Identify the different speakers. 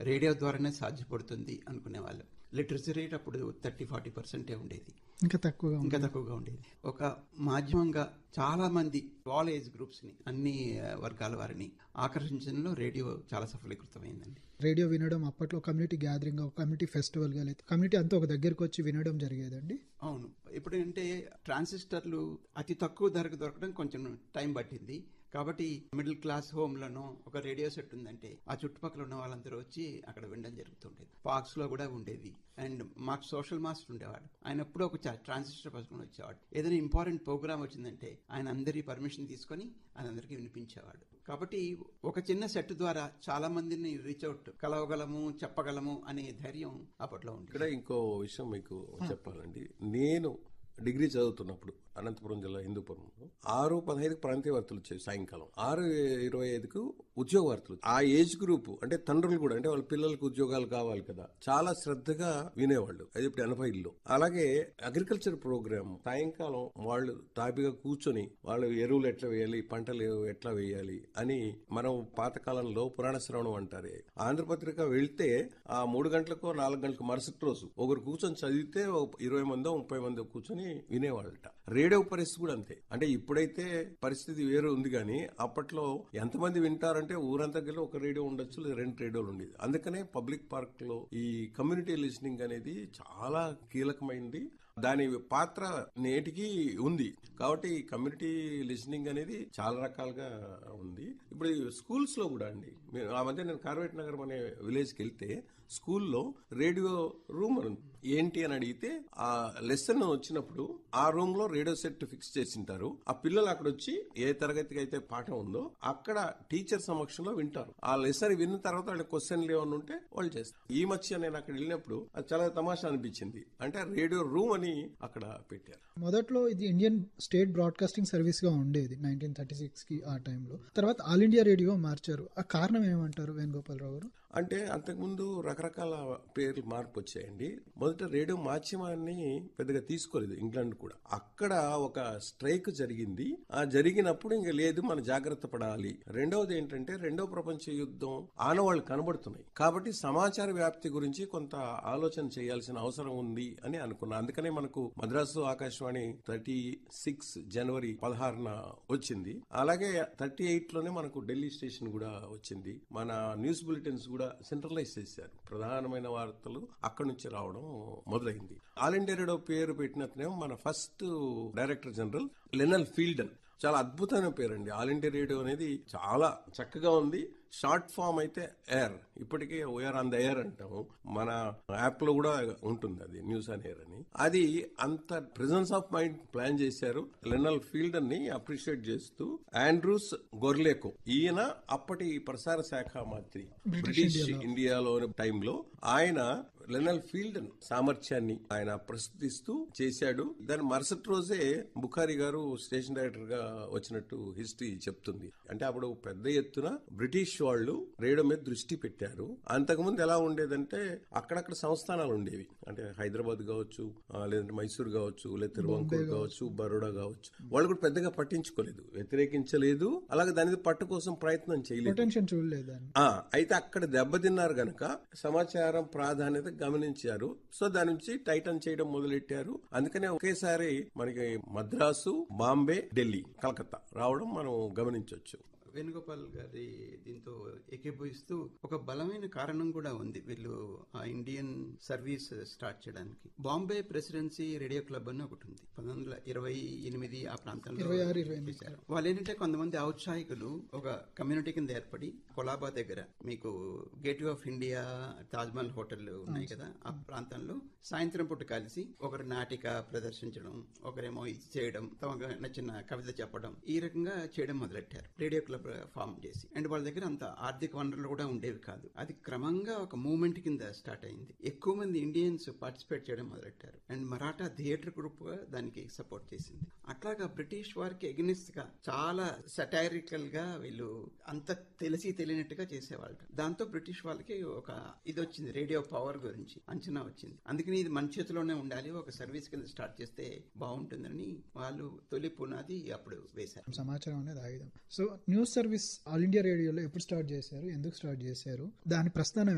Speaker 1: Radio ద్వారానే సాధ్యపడుతుంది అనుకునేవాళ్ళు లిటరసీ రేట్ అప్పుడు థర్టీ ఫార్టీ పర్సెంటే ఉండేది
Speaker 2: ఇంకా తక్కువగా ఉంది.
Speaker 1: ఇంకా తక్కువగా ఉండేది ఒక మాధ్యమంగా చాలా మంది ఆల్ ఏజ్ గ్రూప్స్ ని అన్ని ఆ, వర్గాల వారిని ఆకర్షించడంలో రేడియో చాలా సఫలీకృతమైందండి
Speaker 2: రేడియో వినడం అప్పట్లో కమ్యూనిటీ గ్యాదరింగ్ కమ్యూనిటీ ఫెస్టివల్ గా లేదా కమ్యూనిటీ అంతా ఒక దగ్గరికి వచ్చి వినడం జరిగేదండి
Speaker 1: అవును ఇప్పుడంటే ట్రాన్సిస్టర్లు అతి తక్కువ ధరకు దొరకడం కొంచెం టైం పట్టింది కాబట్టి మిడిల్ క్లాస్ హోమ్లను ఒక రేడియో సెట్ ఉందంటే ఆ చుట్టుపక్కల ఉన్న వాళ్ళందరూ వచ్చి అక్కడ వినడం జరుగుతుండేది పార్క్స్ లో కూడా ఉండేది అండ్ మాకు సోషల్ మాస్టర్ ఉండేవాడు ఆయన ఎప్పుడో ఒక చ- ట్రాన్సిస్టర్ పట్టుకొని వచ్చేవాడు ఏదైనా ఇంపార్టెంట్ ప్రోగ్రామ్ వచ్చిందంటే ఆయన అందరి పర్మిషన్ తీసుకొని ఆయన అందరికీ వినిపించేవాడు కాబట్టి ఒక చిన్న సెట్ ద్వారా చాలా మందిని రీచ్ అవుట్ కలవగలము చెప్పగలము అనే ధైర్యం అప్పట్లో ఉంది
Speaker 3: ఇక్కడ ఇంకో విషయం మీకు చెప్పాలండి నేను డిగ్రీ చదువుతున్నప్పుడు అనంతపురం జిల్లా హిందూపురంలో ఆరు పదహైదు ప్రాంతీయ వార్తలు వచ్చాయి సాయంకాలం ఆరు ఇరవై ఐదుకు ఉద్యోగ వార్తలు ఆ ఏజ్ గ్రూప్ అంటే తండ్రులు కూడా అంటే వాళ్ళ పిల్లలకు ఉద్యోగాలు కావాలి కదా చాలా శ్రద్ధగా వినేవాళ్ళు అది ఇప్పుడు ఎనభైలో అలాగే అగ్రికల్చర్ ప్రోగ్రామ్ సాయంకాలం వాళ్ళు తాపిగా కూర్చొని వాళ్ళు ఎరువులు ఎట్లా వేయాలి పంటలు ఎట్లా వేయాలి అని మనం పాతకాలంలో పురాణ శ్రవణం అంటారే ఆంధ్రపత్రిక వెళ్తే ఆ మూడు గంటలకు నాలుగు గంటలకు మరుసటి రోజు ఒకరు కూర్చొని చదివితే ఓ ఇరవై మందో ముప్పై మందో కూర్చొని వినేవాళ్ళట రేడియో పరిస్థితి కూడా అంతే అంటే ఇప్పుడైతే పరిస్థితి వేరు ఉంది కానీ అప్పట్లో ఎంతమంది వింటారంటే ఊరంతా కలిసి ఒక రేడియో ఉండొచ్చు లేదా రెండు రేడియోలు ఉండేది అందుకనే పబ్లిక్ పార్క్ లో ఈ కమ్యూనిటీ లిజనింగ్ అనేది చాలా కీలకమైంది దాని పాత్ర నేటికి ఉంది కాబట్టి కమ్యూనిటీ లిజనింగ్ అనేది చాలా రకాలుగా ఉంది ఇప్పుడు స్కూల్స్ లో కూడా అండి మీరు ఆ మధ్య నేను కార్వేట్ నగరం అనే విలేజ్ కి వెళ్తే స్కూల్లో రేడియో రూమ్ అని ఉంది. ఏంటి అని అడిగితే ఆ లెసన్ వచ్చినప్పుడు ఆ రూమ్ లో రేడియో సెట్ ఫిక్స్ చేసింటారు ఆ పిల్లలు అక్కడ వచ్చి ఏ తరగతికి అయితే పాఠం ఉందో అక్కడ టీచర్ సమక్షంలో వింటారు ఆ లెసన్ విన్న తర్వాత వాళ్ళ క్వశ్చన్లు ఏమైనా ఉంటే వాళ్ళు చేస్తారు ఈ మధ్య నేను అక్కడ వెళ్ళినప్పుడు అది చాలా తమాషా అనిపించింది అంటే రేడియో రూమ్ అని అక్కడ పెట్టారు
Speaker 2: మొదట్లో ఇది ఇండియన్ స్టేట్ బ్రాడ్కాస్టింగ్ సర్వీస్ గా ఉండేది నైన్టీన్ థర్టీ సిక్స్ కి ఆ టైంలో తర్వాత ఆల్ ఇండియా రేడియో మార్చారు ఆ కారణం ఏమంటారు వేణుగోపాలరావు గారు
Speaker 3: అంటే అంతకుముందు రకరకాల పేర్లు మార్పు వచ్చాయండి మొదట రేడియో మాధ్యమాన్ని పెద్దగా తీసుకోలేదు ఇంగ్లాండ్ కూడా అక్కడ ఒక స్ట్రైక్ జరిగింది ఆ జరిగినప్పుడు ఇంకా లేదు మనం జాగ్రత్త పడాలి రెండవది ఏంటంటే రెండవ ప్రపంచ యుద్ధం ఆనవాళ్లు కనబడుతున్నాయి కాబట్టి సమాచార వ్యాప్తి గురించి కొంత ఆలోచన చేయాల్సిన అవసరం ఉంది అని అనుకున్నా అందుకనే మనకు మద్రాసు ఆకాశవాణి థర్టీ సిక్స్ జనవరి పదహారున వచ్చింది అలాగే థర్టీ ఎయిట్ లోనే మనకు ఢిల్లీ స్టేషన్ కూడా వచ్చింది మన న్యూస్ బులెటిన్స్ కూడా సెంట్రలైజ్ చేశారు ప్రధానమైన వార్తలు అక్కడి నుంచి రావడం మొదలైంది ఆల్ ఇండియా రేడియో పేరు పెట్టినతనేమో మన first director general Lionel Fielden చాలా అద్భుతమైన పేరండి ఆల్ ఇండియా రేడియో అనేది చాలా చక్కగా ఉంది షార్ట్ ఫామ్ అయితే ఎయిర్ ఇప్పటికే ఓఆర్ ఆన్ ద ఎయిర్ అంటాము మన యాప్ లో కూడా ఉంటుంది అది న్యూస్ ఆన్ ఎయిర్ అని అది అంత ప్రెసెన్స్ ఆఫ్ మైండ్ ప్లాన్ చేశారు లెనల్ ఫీల్డ్ ని అప్రిషియేట్ చేస్తూ ఆండ్రూస్ గొర్లేకో ఈయన అప్పటి ప్రసార శాఖ మంత్రి బ్రిటిష్ ఇండియాలో టైంలో ఆయన లెనల్ ఫీల్డ్ సామర్థ్యాన్ని ఆయన ప్రస్తుతిస్తూ చేశాడు దాని మరుసటి రోజే బుఖారి గారు స్టేషన్ డైరెక్టర్ గా వచ్చినట్టు హిస్టరీ చెప్తుంది అంటే అప్పుడు పెద్ద ఎత్తున బ్రిటిష్ వాళ్ళు రేడియో మీద దృష్టి పెట్టారు అంతకుముందు ఎలా ఉండేదంటే అక్కడక్కడ సంస్థానాలు ఉండేవి అంటే హైదరాబాద్ కావచ్చు ఆ, లేదంటే మైసూర్ కావచ్చు లేదా తిరువంకూరు కావచ్చు బరోడా కావచ్చు వాళ్ళు కూడా పెద్దగా పట్టించుకోలేదు వ్యతిరేకించలేదు అలాగే దాని మీద పట్టు కోసం ప్రయత్నం చేయలేదు
Speaker 2: పొటెన్షియల్ చూడలేదని
Speaker 3: ఆ అయితే అక్కడ దెబ్బతిన్నారు గనక సమాచారం ప్రాధాన్యత గమనించారు సో దాని నుంచి టైటన్ చేయడం మొదలెట్టారు అందుకనే ఒకేసారి మనకి మద్రాసు బాంబే ఢిల్లీ కలకత్తా రావడం మనం గమనించవచ్చు
Speaker 1: వేణుగోపాల్ గారి దీంతో ఏకీభవిస్తూ ఒక బలమైన కారణం కూడా ఉంది వీళ్ళు ఆ ఇండియన్ సర్వీస్ స్టార్ట్ చేయడానికి బాంబే ప్రెసిడెన్సీ రేడియో క్లబ్ అని ఒకటి ఉంది పంతొమ్మిది వందల ఇరవై ఎనిమిది ఆ ప్రాంతంలో
Speaker 2: ఇరవై ఆరు ఇరవై ఎనిమిది
Speaker 1: చేశారు వాళ్ళు ఏంటంటే కొంతమంది ఔత్సాహికులు ఒక కమ్యూనిటీ కింద ఏర్పడి కొలాబా దగ్గర మీకు gateway of India Taj Mahal hotel ఉన్నాయి కదా ఆ ప్రాంతంలో సాయంత్రం పూట కలిసి ఒకరు నాటిక ప్రదర్శించడం ఒకరేమో ఇది చేయడం తమకు నచ్చిన కవిత చెప్పడం ఈ రకంగా చేయడం మొదలెట్టారు రేడియో క్లబ్ ఫామ్ చేసి అండ్ వాళ్ళ దగ్గర అంత ఆర్థిక వనరులు కూడా ఉండేవి కాదు అది క్రమంగా ఒక మూవ్మెంట్ కింద స్టార్ట్ అయింది ఎక్కువ మంది ఇండియన్స్ పార్టిసిపేట్ చేయడం మొదలెట్టారు అండ్ మరాఠా థియేటర్ గ్రూప్ దానికి సపోర్ట్ చేసింది అట్లాగా బ్రిటిష్ వారికి ఎగనిస్ట్ గా చాలా సటైరికల్ గా వీళ్ళు అంత తెలిసి తెలియనట్టుగా చేసేవాళ్ళు దాంతో బ్రిటిష్ వాళ్ళకి ఒక ఇది వచ్చింది రేడియో పవర్ గురించి అంచనా వచ్చింది అందుకని ఇది మన చేతిలోనే ఉండాలి ఒక సర్వీస్ కింద స్టార్ట్ చేస్తే బాగుంటుందని వాళ్ళు తొలి పునాది అప్పుడు వేశారు
Speaker 2: సమాచారం అనేది ఆయుధం so news service all India రేడియోలో ఎప్పుడు స్టార్ట్ చేశారు ఎందుకు స్టార్ట్ చేశారు దాని ప్రస్థానం